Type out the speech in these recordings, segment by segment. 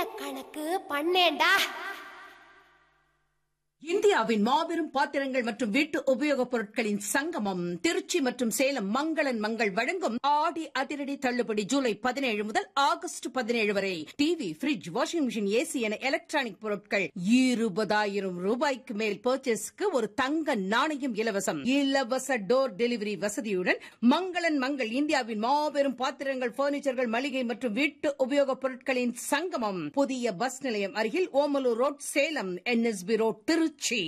கணக்கு பண்ணேன்டா இந்தியாவின் மாபெரும் பாத்திரங்கள் மற்றும் வீட்டு உபயோகப் பொருட்களின் சங்கமம் திருச்சி மற்றும் சேலம் மங்களன் மங்கள் வழங்கும் ஆடி அதிரடி தள்ளுபடி ஜூலை பதினேழு முதல் ஆகஸ்ட் பதினேழு வரை TV fridge washing machine AC என எலக்ட்ரானிக் பொருட்கள் இருபதாயிரம் ரூபாய்க்கு மேல் பர்ச்சேஸ்க்கு ஒரு தங்க நாணயம் இலவசம் இலவச டோர் டெலிவரி வசதியுடன் மங்களன் மங்கள் இந்தியாவின் மாபெரும் பாத்திரங்கள் பர்னிச்சர்கள் மளிகை மற்றும் வீட்டு உபயோகப் பொருட்களின் சங்கமம் புதிய பஸ் நிலையம் அருகில் Omalur road Salem NSP road Trichy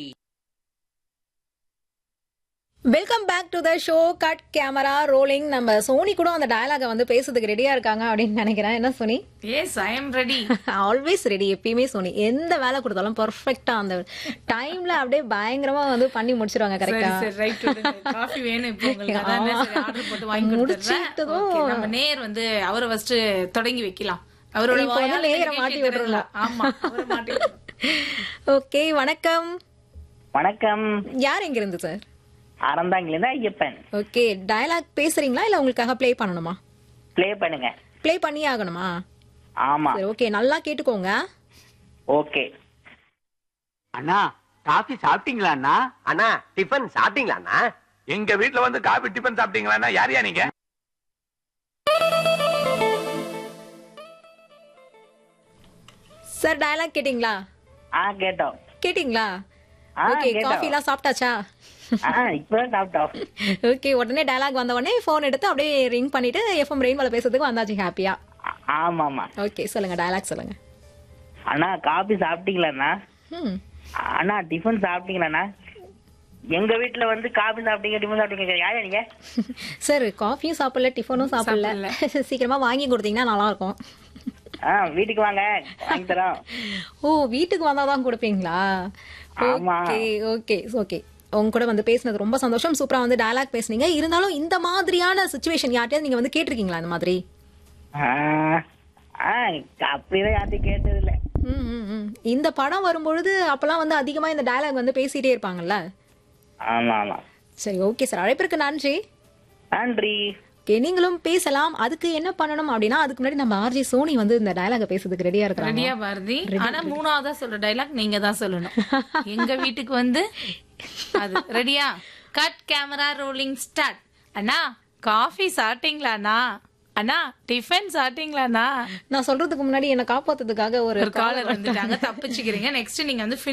welcome back to the show cut camera rolling நம்ம சோனி கூட அந்த டயலாக வந்து பேசுறதுக்கு ரெடியா இருக்காங்க அப்படின்னு நினைக்கிறேன் என்ன Sony yes I am ready always ready எப்பயுமே சோனி எந்த வேலை கொடுத்தாலும் பர்ஃபெக்டா அந்த டைம்ல அப்படியே பயங்கரமா வந்து பண்ணி முடிச்சிருவாங்க சரி கரெக்டா சரி ரைட் காஃபி வேணும் இப்போ உங்களுக்கு அதானே சரி ஆர்டர் போட்டு வாங்கி கொடுத்துறேன் முடிச்சிட்டதும் Okay, நம்ம நேர் வந்து அவரை ஃபர்ஸ்ட் தொடங்கி வைக்கலாம் அவரோட இப்போ வந்து வாயால நேரை எனக்கே மாட்டி கேட்கறது இல்ல. விட்டுறலாம். ஆமா அவரை மாட்டி விட்டுறலாம். ஓகே வணக்கம் வணக்கம் யார் எங்க இருந்து சார் அறந்தாங்கிலிருந்து ஐயப்பன் ஓகே டயலாக் பேசுறீங்களா இல்ல உங்களுக்காக ப்ளே பண்ணணுமா ப்ளே பண்ணுங்க ப்ளே பண்ணியே ஆகணுமா ஆமா சரி ஓகே நல்லா கேட்டுக்கோங்க ஓகே அண்ணா காஃபி சாப்பிட்டீங்களா அண்ணா அண்ணா டிஃபன் சாப்பிட்டீங்களா அண்ணா எங்க வீட்ல வந்து காபி டிபன் சாப்பிட்டீங்களா யாரையா நீங்க சார் டயலாக் கேட்டிங்களா ஆ கேட்டோம் கேட்டிங்களா ஆ, ஓகே கேட்டோம். காஃபி எல்லாம் சாப்பிட்டாச்சா ஆ இப்பதான் சாப்பிட்டோம் ஓகே உடனே டயலாக் வந்த உடனே ஃபோன் எடுத்து அப்படியே ரிங் பண்ணிட்டு எஃப்எம் ரெயின்போல பேசுறதுக்கு வந்தாச்சு ஹாப்பியா ஆ- ஆமாமா ஓகே சொல்லுங்க டயலாக் சொல்லுங்க அண்ணா காபி சாப்பிட்டீங்களாண்ணா ம் அண்ணா டிஃபன் சாப்பிட்டீங்களாண்ணா எங்க வீட்ல வந்து காபி சாப்பிட்டீங்க டிஃபன் சாப்பிட்டீங்க யாரா நீங்க சார் காஃபியும் சாப்பிடல டிஃபனும் சாப்பிடல சீக்கிரமா வாங்கி கொடுத்தீங்கன்னா நல்லா இருக்கும் ஆ வீட்டுக்கு வாங்க வாங்கி தரோம் ஓ வீட்டுக்கு வந்தாதான் கொடுப்பீங்களா ஆமா. ஓகே ஓகே ஓகே உங்க கூட வந்து பேசினது ரொம்ப சந்தோஷம் சூப்பரா வந்து டயலாக் பேசுனீங்க இருந்தாலும் இந்த மாதிரியான சுச்சுவேஷன் யார்ட்டையாவது நீங்க வந்து கேட்டிருக்கீங்களா இந்த மாதிரி ஆ, ஆ அப்படிதான் யார்ட்டையும் கேட்டது இல்ல ம், ம், ம். இந்த படம் வரும்பொழுது அப்பெல்லாம் வந்து அதிகமா இந்த டயலாக் வந்து பேசிட்டே இருப்பாங்கல்ல ஆமா ஆமா சரி ஓகே சார் அழைப்பிற்கு நன்றி நன்றி ஓகே நீங்களும் பேசலாம் அதுக்கு என்ன பண்ணணும் அப்படின்னா அதுக்கு முன்னாடி நம்ம ஆர்ஜி சோனி வந்து இந்த டயலாக பேசுறதுக்கு ரெடியா இருக்கிறாங்க ரெடியா பாரதி ஆனா மூணாவதா சொல்ற டைலாக் நீங்க தான் சொல்லணும் எங்க வீட்டுக்கு வந்து அது ரெடியா கட் கேமரா ரோலிங் ஸ்டார்ட் அண்ணா காஃபி சாப்பிட்டீங்களாண்ணா அண்ணா டிஃபன் சாப்பிட்டீங்களாண்ணா நான் சொல்றதுக்கு முன்னாடி என்ன காப்பாத்துறதுக்காக ஒரு ஒரு காலர் வந்துட்டாங்க தப்பிச்சுக்கிறீங்க நெக்ஸ்ட் நீங்க வந்து